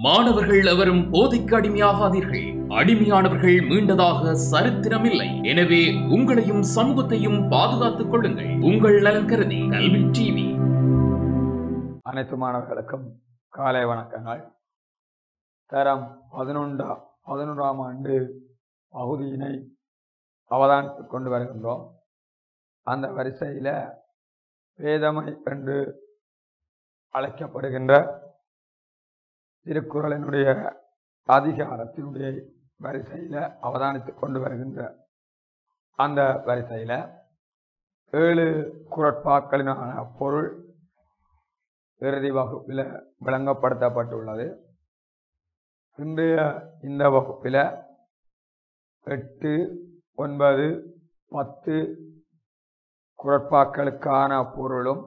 மாணவர்கள் எவரும் போதைக்கு அடிமையாகாதீர்கள் அடிமையானவர்கள் மீண்டதாக சரித்திரமில்லை எனவே உங்களையும் சமூகத்தையும் பாதுகாத்துக் கொள்ளுங்கள் உங்கள் நலன் கருதி கல்வி டிவி அனைத்து மாணவர்களுக்கும் காலை வணக்கங்கள் தரம் பதினொன்றா பதினொன்றாம் ஆண்டு பகுதியினை அவதானித்துக் கொண்டு வருகின்றோம் அந்த வரிசையில் வேதமை என்று அழைக்கப்படுகின்ற திருக்குறளினுடைய அதிகாரத்தினுடைய வரிசையில் அவதானித்துக் கொண்டு வருகின்ற அந்த வரிசையில் ஏழு குரட்பாக்களினான பொருள் இறுதி வகுப்பில் விளங்கப்படுத்தப்பட்டுள்ளது இன்றைய இந்த வகுப்பில் எட்டு ஒன்பது பத்து குரட்பாக்களுக்கான பொருளும்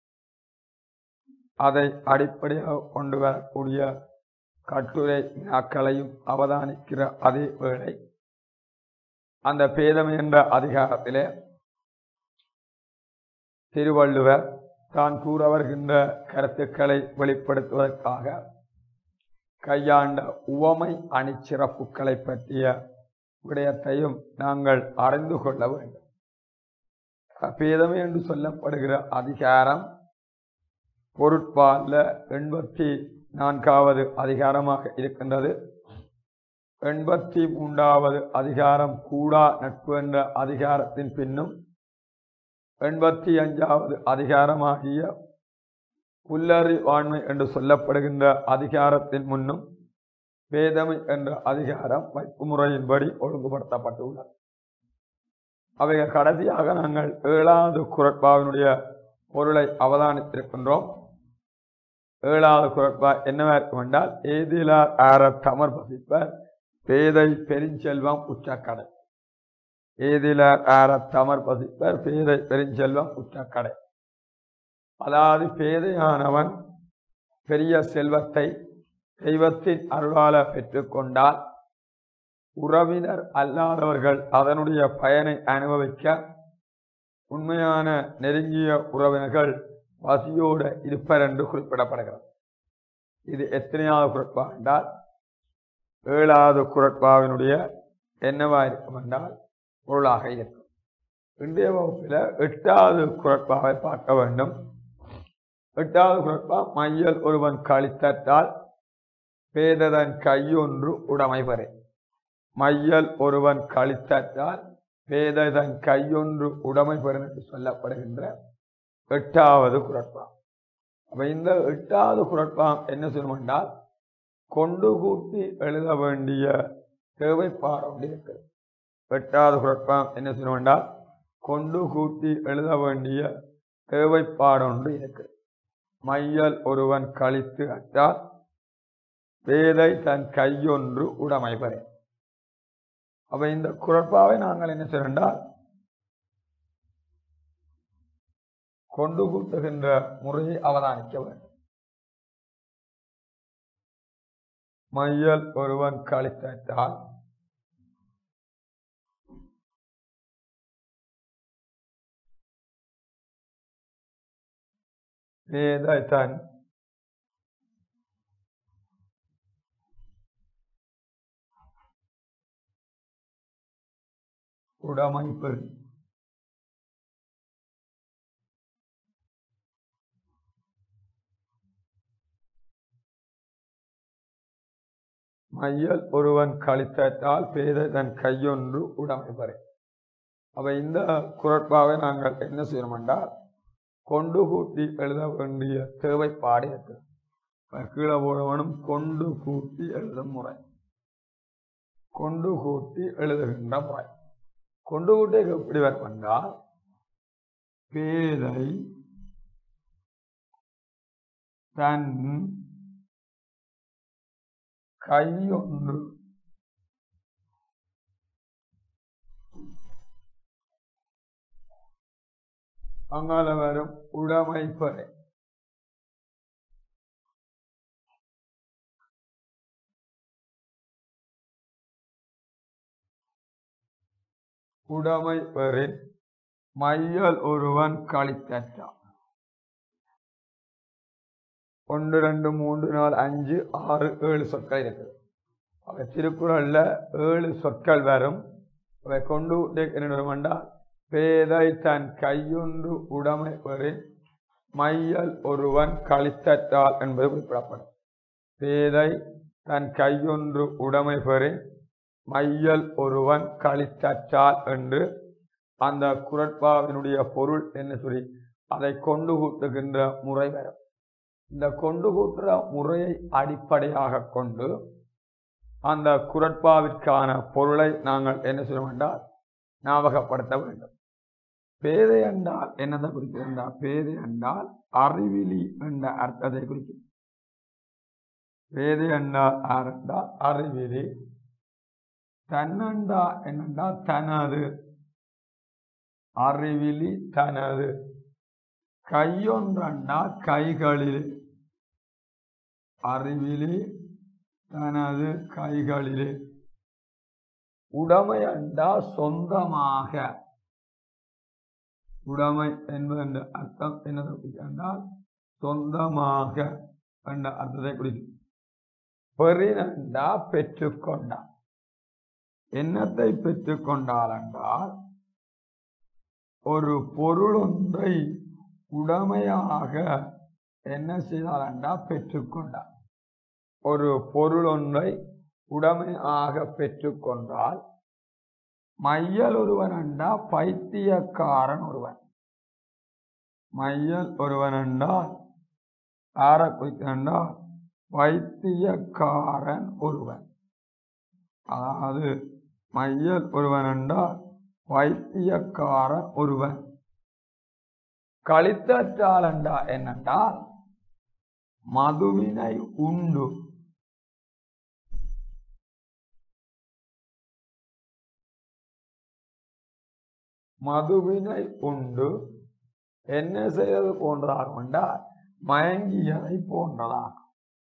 அதை அடிப்படையாக கொண்டு வரக்கூடிய கட்டுரை வினாக்களையும் அவதானிக்கிற அதே வேளை அந்த பேதம் என்ற அதிகாரத்திலே திருவள்ளுவர் தான் கூற வருகின்ற கருத்துக்களை வெளிப்படுத்துவதற்காக கையாண்ட உவமை அணிச்சிறப்புகளை பற்றிய விடயத்தையும் நாங்கள் அறிந்து கொள்ள வேண்டும் பேதமை என்று சொல்லப்படுகிற அதிகாரம் பொருட்பாலில் எண்பத்தி நான்காவது அதிகாரமாக இருக்கின்றது எண்பத்தி மூன்றாவது அதிகாரம் கூடா நட்பு என்ற அதிகாரத்தின் பின்னும் எண்பத்தி அஞ்சாவது அதிகாரமாகிய புல்லறி வாண்மை என்று சொல்லப்படுகின்ற அதிகாரத்தின் முன்னும் வேதமை என்ற அதிகாரம் வைப்பு முறையின்படி ஒழுங்குபடுத்தப்பட்டுள்ளது அவைகள் கடைசியாக நாங்கள் ஏழாவது குரட்பாவினுடைய பொருளை அவதானித்திருக்கின்றோம் ஏழாவது குரட்பா என்னவா இருக்கும் என்றால் ஏதிலார் ஆர தமர் பசிப்பர் பேதை பெருஞ்செல்வம் உச்சக்கடை ஏதிலர் ஆர தமர் பசிப்பர் பேதை பெருஞ்செல்வம் உச்சக்கடை அதாவது பேதையானவன் பெரிய செல்வத்தை தெய்வத்தின் அருளால பெற்றுக்கொண்டால் உறவினர் அல்லாதவர்கள் அதனுடைய பயனை அனுபவிக்க உண்மையான நெருங்கிய உறவினர்கள் பசியோடு இருப்பர் என்று குறிப்பிடப்படுகிறது இது எத்தனையாவது குரட்பா என்றால் ஏழாவது குரட்பாவினுடைய என்னவா இருக்கும் என்றால் பொருளாக இருக்கும் இன்றைய வகுப்பில் எட்டாவது குரட்பாவை பார்க்க வேண்டும் எட்டாவது குரட்பா மையல் ஒருவன் கழித்தட்டால் பேததன் கையொன்று உடைமை பெறே மையல் ஒருவன் கழித்தட்டால் பேததன் கையொன்று உடைமை பெறும் என்று சொல்லப்படுகின்ற எட்டாவது குரட்பா அப்ப இந்த எட்டாவது குரட்பாம் என்ன சொல்லும் என்றால் கொண்டு கூட்டி எழுத வேண்டிய தேவைப்பாடு ஒன்று இருக்கிறது எட்டாவது குரட்பாம் என்ன சொல்லும் என்றால் கொண்டு கூட்டி எழுத வேண்டிய தேவைப்பாடு ஒன்று இருக்கிறது மையல் ஒருவன் கழித்து அட்டால் வேதை தன் கையொன்று உடைமை பெற அப்ப இந்த குரட்பாவை நாங்கள் என்ன செய்யண்டால் கொண்டு கூட்டுகின்ற முறையை அவதானிக்க வேண்டும் மையல் ஒருவன் கழித்தால் வேத தன் உடைமை பெறும் மையல் ஒருவன் கழித்தால் பேத தன் கையொன்று உடைமை பெற அப்ப இந்த குரட்பாவை நாங்கள் என்ன செய்யணும் என்றால் கொண்டு கூட்டி எழுத வேண்டிய தேவைப்பாடு இருக்கு கீழே போடவனும் கொண்டு கூட்டி எழுதும் முறை கொண்டு கூட்டி எழுதுகின்ற முறை கொண்டு கூட்டி எப்படி வரும் என்றால் பேதை தன் கையொன்று அங்கால வரும் உடைமை பெறை உடைமை பெறின் மையல் ஒருவன் கழித்தான் ஒன்று ரெண்டு மூன்று நாலு அஞ்சு ஆறு ஏழு சொற்கள் இருக்குது அவை திருக்குறள்ல ஏழு சொற்கள் வரும் அவை கொண்டு என்ன பேதை தன் கையொன்று உடைமை பெறின் மையல் ஒருவன் கழித்தற்றால் என்பது குறிப்பிடப்படும் பேதை தன் கையொன்று உடைமை பெறின் மையல் ஒருவன் கழித்தற்றால் என்று அந்த குரட்பாவினுடைய பொருள் என்ன சொல்லி அதை கொண்டு கூட்டுகின்ற முறை வரும் இந்த கொண்டு கூட்டுற முறையை அடிப்படையாக கொண்டு அந்த குரட்பாவிற்கான பொருளை நாங்கள் என்ன செய்ய வேண்டாம் ஞாபகப்படுத்த வேண்டும் பேதை என்றால் என்னதை குறிக்கிறது பேதை என்றால் அறிவிலி என்ற அர்த்தத்தை குறிக்கிறது பேதை என்றால் யார் என்றால் அறிவிலி தன்னண்டா என்னென்றால் தனது அறிவிலி தனது கையொன்றண்டா கைகளிலே அறிவிலி தனது கைகளிலே உடைமை அண்டா சொந்தமாக உடைமை என்பதன் அர்த்தம் என்னதை குறிக்கின்றால் சொந்தமாக என்ற அர்த்தத்தை குறிக்கும் பெறினண்டா பெற்றுக்கொண்டார் என்னத்தை பெற்றுக்கொண்டால் என்றால் ஒரு பொருள் ஒன்றை உடமையாக என்ன செய்தால் என்றால் பெற்றுக்கொண்டார் ஒரு பொருள் ஒன்றை உடமையாக பெற்றுக்கொண்டால் மையல் ஒருவன் என்றா பைத்தியக்காரன் ஒருவன் மையல் ஒருவன் என்றால் யாரை குறிக்கின்றால் வைத்தியக்காரன் ஒருவன் அதாவது மையல் ஒருவன் என்றால் வைத்தியக்காரன் ஒருவன் கழித்தற்றால் என்றா என்னென்றால் மதுவினை உண்டு மதுவினை உண்டு என்ன செய்வது போன்றதாகும் என்றால் மயங்கியதை போன்றதாகும்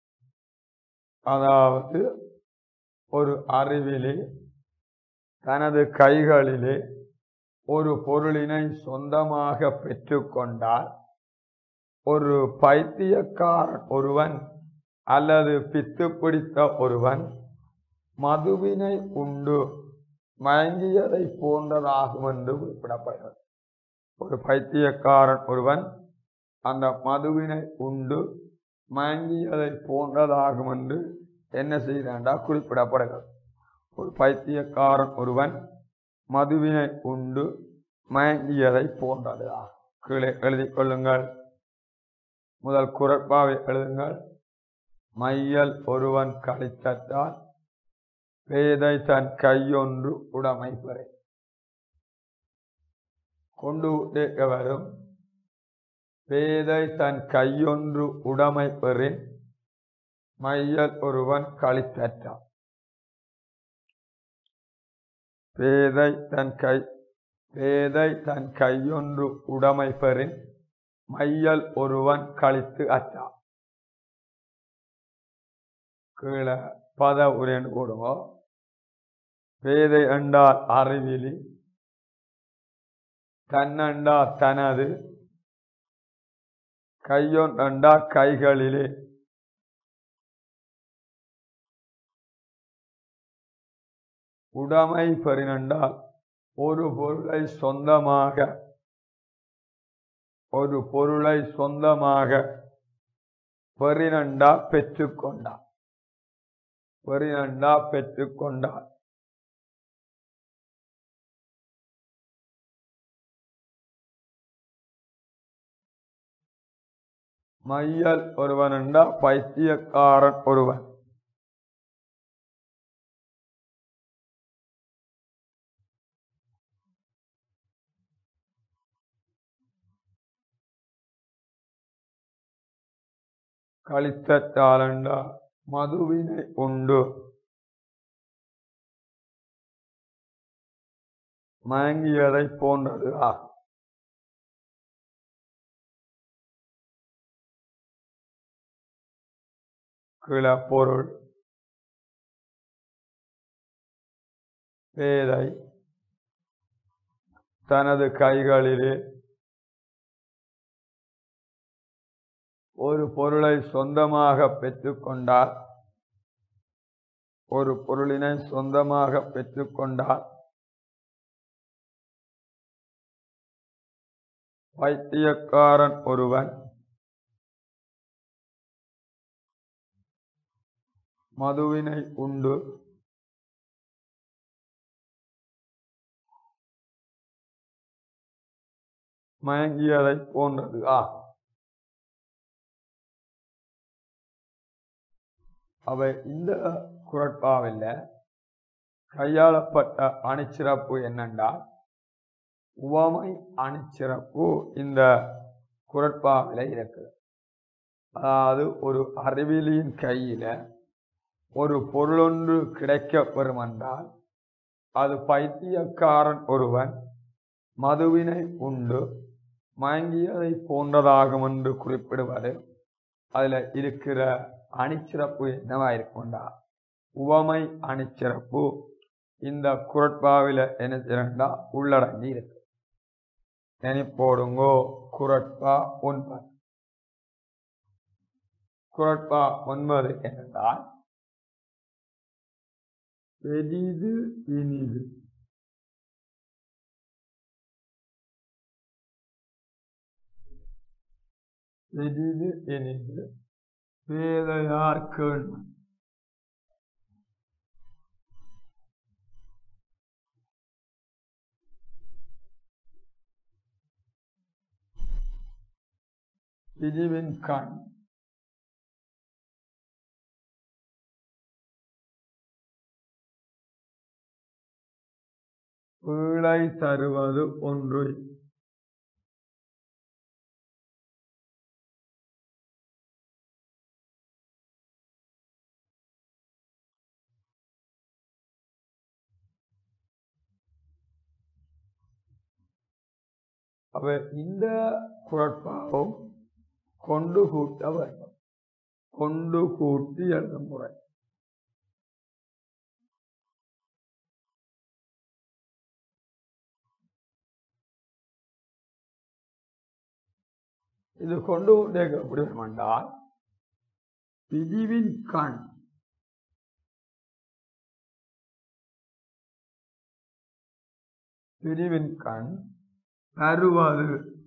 அதாவது ஒரு அறிவிலே தனது கைகளிலே ஒரு பொருளினை சொந்தமாக பெற்றுக்கொண்டால் ஒரு பைத்தியக்காரன் ஒருவன் அல்லது பித்து பிடித்த ஒருவன் மதுவினை உண்டு மயங்கியதை போன்றதாகும் என்று குறிப்பிடப்படுகிறது ஒரு பைத்தியக்காரன் ஒருவன் அந்த மதுவினை உண்டு மயங்கியதை போன்றதாகும் என்று என்ன செய்கிறாண்டா குறிப்பிடப்படுகிறது ஒரு பைத்தியக்காரன் ஒருவன் மதுவினை உண்டு மயங்கியதை போன்றதா கீழே எழுதிக் கொள்ளுங்கள் முதல் குரட்பாவை எழுதுங்கள் மையல் ஒருவன் கழித்தத்தால் பேதை தன் கையொன்று உடைமை பெறை கொண்டு கேட்க வரும் பேதை தன் கையொன்று உடைமை பெறின் மையல் ஒருவன் கழித்தற்றான் பேதை தன் கை பேதை தன் கையொன்று உடைமை பெறின் மையல் ஒருவன் கழித்து அற்றா கீழே பத உரைன்னு கூடுவோம் பேதை என்றால் அறிவிலி தன்னண்டா தனது கையொன்றண்டா கைகளிலே உடைமை பெறினண்டால் ஒரு பொருளை சொந்தமாக ஒரு பொருளை சொந்தமாக பெறினண்டா பெற்றுக்கொண்டா பெறினண்டா பெற்றுக்கொண்டார் மையல் ஒருவன் என்றா பைத்தியக்காரன் ஒருவன் களித்தாலண்டா மதுவினை உண்டு மயங்கியதை போன்றது ஆகும் கிளப்பொருள் பேதை தனது கைகளிலே ஒரு பொருளை சொந்தமாக பெற்றுக்கொண்டால் ஒரு பொருளினை சொந்தமாக பெற்றுக்கொண்டால் வைத்தியக்காரன் ஒருவன் மதுவினை உண்டு மயங்கியதை போன்றது ஆ அவை இந்த குரட்பாவில் கையாளப்பட்ட அணிச்சிறப்பு என்னென்றால் உவமை அணிச்சிறப்பு இந்த குரட்பாவில் இருக்குது அதாவது ஒரு அறிவிலியின் கையில ஒரு பொருளொன்று கிடைக்க பெறும் என்றால் அது பைத்தியக்காரன் ஒருவன் மதுவினை உண்டு மயங்கியதை போன்றதாகும் என்று குறிப்பிடுவது அதுல இருக்கிற அணிச்சிறப்பு என்னவா இருக்கும்டா உவமை அணிச்சிறப்பு இந்த குரட்பாவில என்ன செய்யறா உள்ளடங்கி இருக்கு இனி போடுங்கோ குரட்பா ஒன்பது குரட்பா ஒன்பது என்னென்றால் பெரிது இனிது பெரிது இனிது பேதையார் கேள்வி பிரிவின் கண் பீழை தருவது ஒன்று அவ இந்த குழப்பாவும் கொண்டு கூட்ட வேண்டும் கொண்டு கூட்டி எழுதும் முறை இது கொண்டு கூட்டே எப்படி வேண்டால் பிரிவின் கண் பிரிவின் கண் தருவது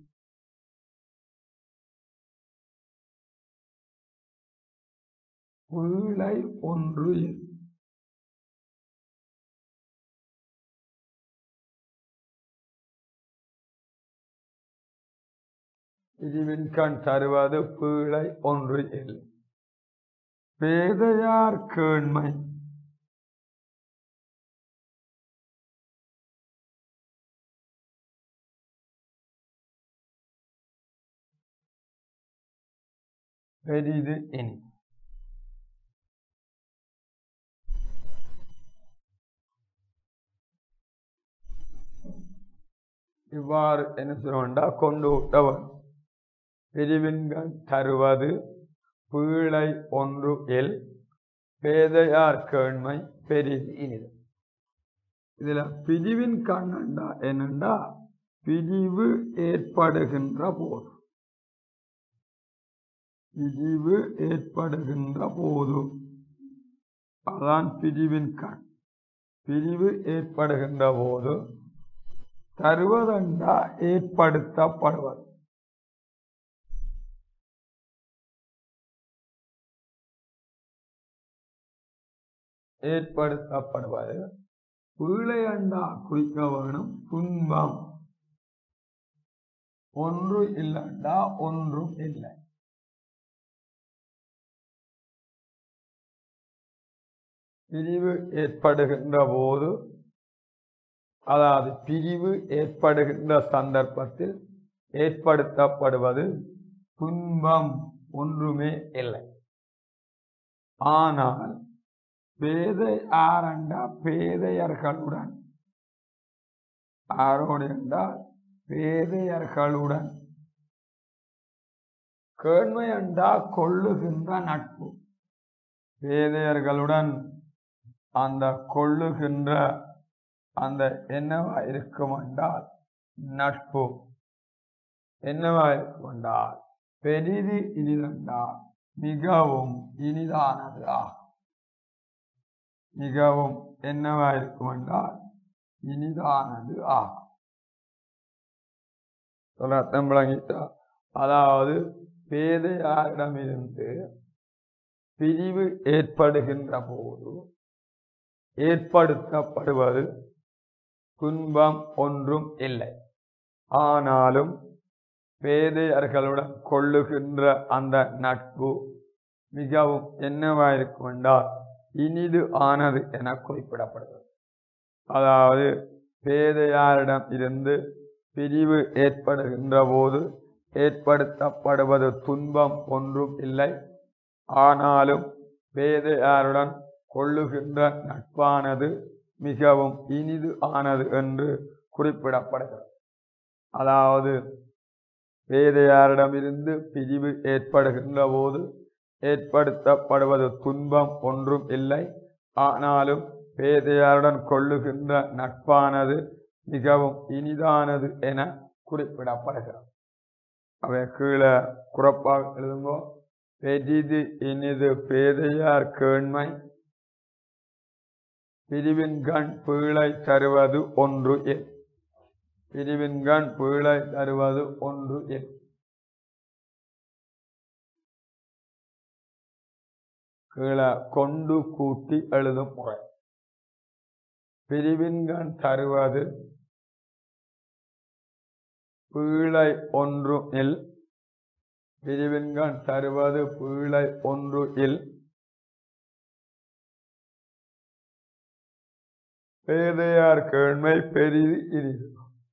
புள்ளை ஒன்று பிரிவின் கண் தருவது பீழை ஒன்று இல்லை பேதையார் கேண்மை பெரிது இனி இவ்வாறு என்ன சொல்லுவோம்டா கொண்டு விட்டவன் பிரிவின்கள் தருவது பீழை ஒன்று எல் பேதையார் கேண்மை பெரிது இனிது இதுல பிரிவின் கண்ணண்டா என்னண்டா பிரிவு ஏற்படுகின்ற போது பிரிவு ஏற்படுகின்ற போது அதான் பிரிவின் கண் பிரிவு ஏற்படுகின்ற போது தருவதென்றா ஏற்படுத்தப்படுவது ஏற்படுத்தப்படுவது பீழையண்டா குறிக்க வேணும் துன்பம் ஒன்று இல்லைண்டா ஒன்றும் இல்லை பிரிவு ஏற்படுகின்ற போது அதாவது பிரிவு ஏற்படுகின்ற சந்தர்ப்பத்தில் ஏற்படுத்தப்படுவது துன்பம் ஒன்றுமே இல்லை ஆனால் பேதை ஆரண்டா பேதையர்களுடன் ஆரோடு என்றால் பேதையர்களுடன் கேண்மை அண்டா கொள்ளுகின்ற நட்பு பேதையர்களுடன் அந்த கொள்ளுகின்ற அந்த என்னவா இருக்கும் என்றால் நட்பு என்னவா இருக்கும் என்றால் பெரிது இனிதென்றால் மிகவும் இனிதானது ஆகும் மிகவும் என்னவா இருக்கும் என்றால் இனிதானது ஆகும் சொல்ல அர்த்தம் விளங்கிட்டா அதாவது பேதையாரிடமிருந்து பிரிவு ஏற்படுகின்ற போது ஏற்படுத்தப்படுவது துன்பம் ஒன்றும் இல்லை ஆனாலும் பேதையர்களுடன் கொள்ளுகின்ற அந்த நட்பு மிகவும் என்னவாயிருக்கும் என்றால் இனிது ஆனது என குறிப்பிடப்படுகிறது அதாவது பேதையாரிடம் இருந்து பிரிவு ஏற்படுகின்ற போது ஏற்படுத்தப்படுவது துன்பம் ஒன்றும் இல்லை ஆனாலும் பேதையாருடன் கொள்ளுகின்ற நட்பானது மிகவும் இனிது ஆனது என்று குறிப்பிடப்படுகிறது அதாவது வேதையாரிடமிருந்து பிரிவு ஏற்படுகின்ற போது ஏற்படுத்தப்படுவது துன்பம் ஒன்றும் இல்லை ஆனாலும் பேதையாருடன் கொள்ளுகின்ற நட்பானது மிகவும் இனிதானது என குறிப்பிடப்படுகிறது அவை கீழே குறப்பாக எழுதுங்கோ பெரிது இனிது பேதையார் கேண்மை பிரிவின்கண் பீழை தருவது ஒன்று என் பிரிவின்கண் பீழை தருவது ஒன்று என் கீழே கொண்டு கூட்டி எழுதும் முறை பிரிவின்கண் தருவது பீழை ஒன்று இல் பிரிவின்கண் தருவது பீழை ஒன்று இல் பேதையார் கேண்மை பெரிது இனிது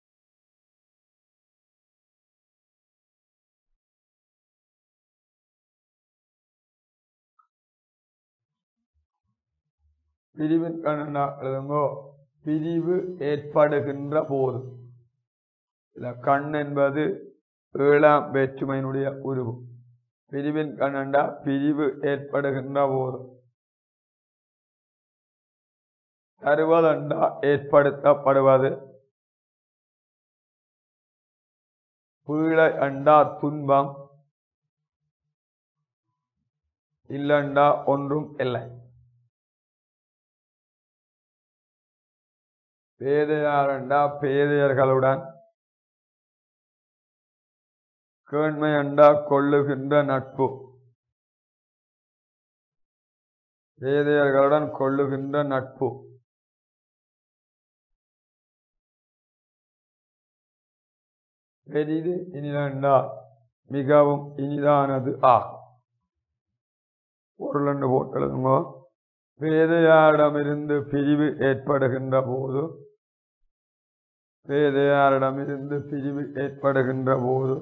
பிரிவின் கண்ணா எழுதுங்கோ பிரிவு ஏற்படுகின்ற போது இல்ல கண் என்பது ஏழாம் வேற்றுமையினுடைய உருவு பிரிவின் கண்ணண்டா பிரிவு ஏற்படுகின்ற போது தருவதண்டா ஏற்படுத்தப்படுவது பீழை அண்டா துன்பம் இல்லண்டா ஒன்றும் இல்லை பேதையாரண்டா பேதையர்களுடன் கேண்மையண்டா கொள்ளுகின்ற நட்பு பேதையர்களுடன் கொள்ளுகின்ற நட்பு பெரிது இனிதண்டா மிகவும் இனிதானது ஆகும் பொருளண்டு போட்டெழுதுங்கோ பேதையாரிடமிருந்து பிரிவு ஏற்படுகின்ற போது பேதையாரிடமிருந்து பிரிவு ஏற்படுகின்ற போது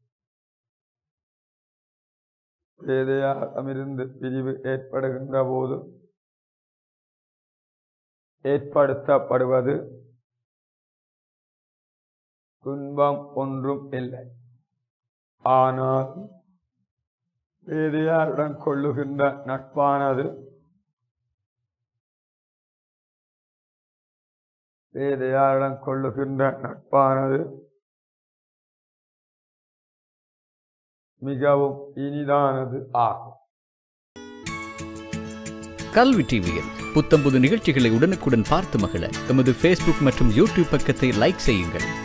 பேதையாரிடமிருந்து பிரிவு ஏற்படுகின்ற போது ஏற்படுத்தப்படுவது துன்பம் ஒன்றும் இல்லை ஆனால் பேதையாருடன் கொள்ளுகின்ற நட்பானது பேதையாருடன் கொள்ளுகின்ற நட்பானது மிகவும் இனிதானது ஆகும் கல்வி டிவியில் புத்தம்புது நிகழ்ச்சிகளை உடனுக்குடன் பார்த்து மகிழ எமது ஃபேஸ்புக் மற்றும் யூடியூப் பக்கத்தை லைக் செய்யுங்கள்